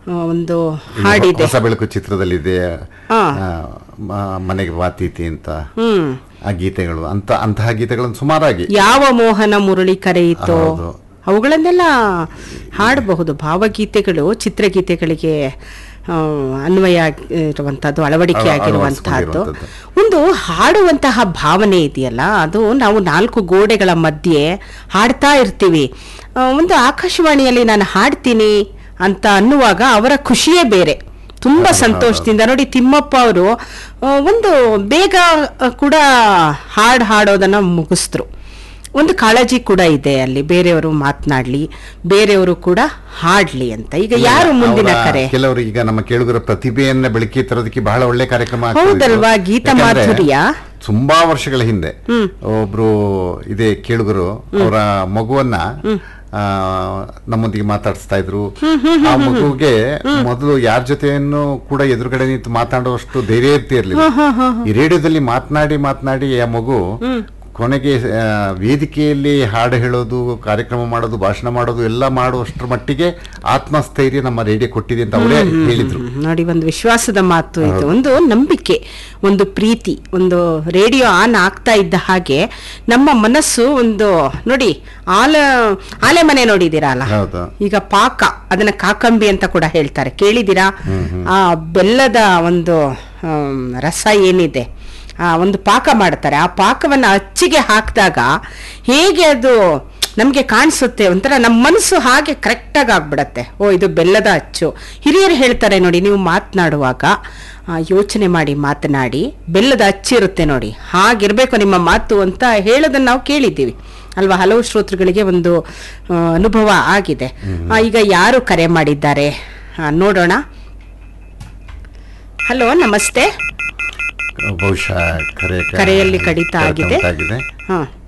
ಆ, ಒಂದು ಹಾಡಿದೆ ಹೊಸ ಬೆಳಕು ಚಿತ್ರದಲ್ಲಿದೆ ಹಾ. ಆ, ಮ- ಮನೆಗೆ ವಾತೀತಿ ಅಂತ ಹ್ಮ್ ಆ ಗೀತೆಗಳು ಅಂತ ಅಂತಹ ಗೀತೆಗಳನ್ನು ಸುಮಾರಾಗಿ ಯಾವ ಮೋಹನ ಮುರಳಿ ಕರೆಯಿತೋ ಹೌದು. ಅವುಗಳನ್ನೆಲ್ಲ ಹಾಡಬಹುದು ಭಾವಗೀತೆಗಳು ಚಿತ್ರಗೀತೆಗಳಿಗೆ ಆ, ಅನ್ವಯ ಆಗಿ- ಇರುವಂತಹದ್ದು ಅಳವಡಿಕೆ ಅಳ- ಆಗಿರುವಂತಹದ್ದು ಅಳವಡಿಸ್ಕೊಂಡಿರುವಂಥದ್ದು. ಒಂದು ಹಾಡುವಂತಹ ಭಾವನೆ ಇದೆಯಲ್ಲ ಅದು ನಾವು ನಾಲ್ಕು ಗೋಡೆಗಳ ಮಧ್ಯೆ ಹಾಡ್ತಾ ಇರ್ತೀವಿ ಆ, ಒಂದು ಆಕಾಶವಾಣಿಯಲ್ಲಿ ನಾನು ಹಾಡ್ತೀನಿ ಅಂತ ಅನ್ನುವಾಗ ಅವರ ಖುಷಿಯೇ ಬೇರೆ ತುಂಬಾ ಸಂತೋಷದಿಂದ ನೋಡಿ ತಿಮ್ಮಪ್ಪ ಅವರು ಒಂದು ಬೇಗ ಆ, ಕೂಡ ಹಾಡು ಹಾಡೋದನ್ನ ಮುಗಿಸಿದ್ರು ಒಂದು ಕಾಳಜಿ ಕೂಡ ಇದೆ ಅಲ್ಲಿ ಬೇರೆಯವರು ಮಾತನಾಡ್ಲಿ ಬೇರೆಯವರು ಕೂಡ ಹಾಡ್ಲಿ ಅಂತ ಈಗ ಯಾರು ಮುಂದಿನ ಅವರ ಕರೆ ಕೆಲವರು ಈಗ ನಮ್ಮ ಕೇಳುಗರ ಪ್ರತಿಭೆಯನ್ನ ಬೆಳಕಿ ತರೋದಕ್ಕೆ ಬಹಳ ಒಳ್ಳೆ ಕಾರ್ಯಕ್ರಮ ಆಗ್ತದೆ ಇದು. ಹೌದಲ್ವಾ? ಗೀತ ಯಾಕಂದ್ರೆ ಮಾಧುರ್ಯ? ತುಂಬಾ ವರ್ಷಗಳ ಹಿಂದೆ ಒಬ್ರು ಇದೇ ಕೇಳುಗರು ಅವರ ಮಗುವನ್ನ ಆ, ನಮ್ಮೊಂದಿಗೆ ಮಾತಾಡಿಸ್ತಾ ಇದ್ರು ಆ ಮಗುಗೆ ಮೊದಲು ಯಾರ ಜೊತೆಯನ್ನು ಕೂಡ ಎದುರುಗಡೆ ನಿಂತು ಮಾತಾಡುವಷ್ಟು ಧೈರ್ಯ ಇರ್ತಿರ್ಲಿಲ್ಲ ಈ ರೇಡಿಯೋದಲ್ಲಿ ಮಾತನಾಡಿ ಮಾತನಾಡಿ ಆ ಮಗು ಕೊನೆಗೆ ಆ, ವೇದಿಕೆಯಲ್ಲಿ ಹಾಡು ಹೇಳೋದು ಕಾರ್ಯಕ್ರಮ ಮಾಡೋದು ಭಾಷಣ ಮಾಡೋದು ಎಲ್ಲ ಮಾಡುವಷ್ಟರ ಮಟ್ಟಿಗೆ ಆತ್ಮಸ್ಥೈರ್ಯ ನಮ್ಮ ರೇಡಿಯೋ ಕೊಟ್ಟಿದೆ ಅಂತ ಅವರೇ ಹೇಳಿದ್ರು ಹ್ಮ್, ನೋಡಿ ಒಂದು ವಿಶ್ವಾಸದ ಮಾತು ಇದು ಒಂದು ನಂಬಿಕೆ ಒಂದು ಪ್ರೀತಿ ಒಂದು ರೇಡಿಯೋ ಆನ್ ಆಗ್ತಾ ಇದ್ದ ಹಾಗೆ ನಮ್ಮ ಮನಸ್ಸು ಒಂದು ನೋಡಿ ಆಲ ಆಲೆ ಮನೆ ನೋಡಿದೀರಾ ಅಲ್ಲ ಹೌದು ಈಗ ಪಾಕ ಅದನ್ನ ಕಾಕಂಬಿ ಅಂತ ಕೂಡ ಹೇಳ್ತಾರೆ ಕೇಳಿದಿರಾ ಆ ಬೆಲ್ಲದ ಒಂದು ಆಮ್, ರಸ ಏನಿದೆ ಆ ಒಂದು ಪಾಕ ಮಾಡ್ತಾರೆ ಆ ಪಾಕವನ್ನ ಅಚ್ಚಿಗೆ ಹಾಕಿದಾಗ ಹೇಗೆ ಅದು ನಮಗೆ ಕಾಣಿಸುತ್ತೆ ಒಂಥರ ನಮ್ಮ ಮನಸ್ಸು ಹಾಗೆ ಕರೆಕ್ಟಾಗಿ ಆಗ್ಬಿಡತ್ತೆ ಓ ಇದು ಬೆಲ್ಲದ ಅಚ್ಚು ಹಿರಿಯರು ಹೇಳ್ತಾರೆ ನೋಡಿ ನೀವು ಮಾತನಾಡುವಾಗ ಯೋಚನೆ ಮಾಡಿ ಮಾತನಾಡಿ ಬೆಲ್ಲದ ಅಚ್ಚಿರುತ್ತೆ ನೋಡಿ ಹಾಗಿರ್ಬೇಕು ನಿಮ್ಮ ಮಾತು ಅಂತ ಹೇಳೋದನ್ನ ನಾವು ಕೇಳಿದ್ದೀವಿ ಅಲ್ವಾ ಹಲವು ಶ್ರೋತೃಗಳಿಗೆ ಒಂದು ಆ, ಅನುಭವ ಆಗಿದೆ ಆ, ಈಗ ಯಾರು ಕರೆ ಮಾಡಿದ್ದಾರೆ ಆ, ನೋಡೋಣ ಹಲೋ ನಮಸ್ತೆ ಬಹುಶಃ ಕರೆ ಕರೆಯಲ್ಲಿ ಕಡಿತ ಆಗಿದೆ. ಆಗಿದೆ ಹಾ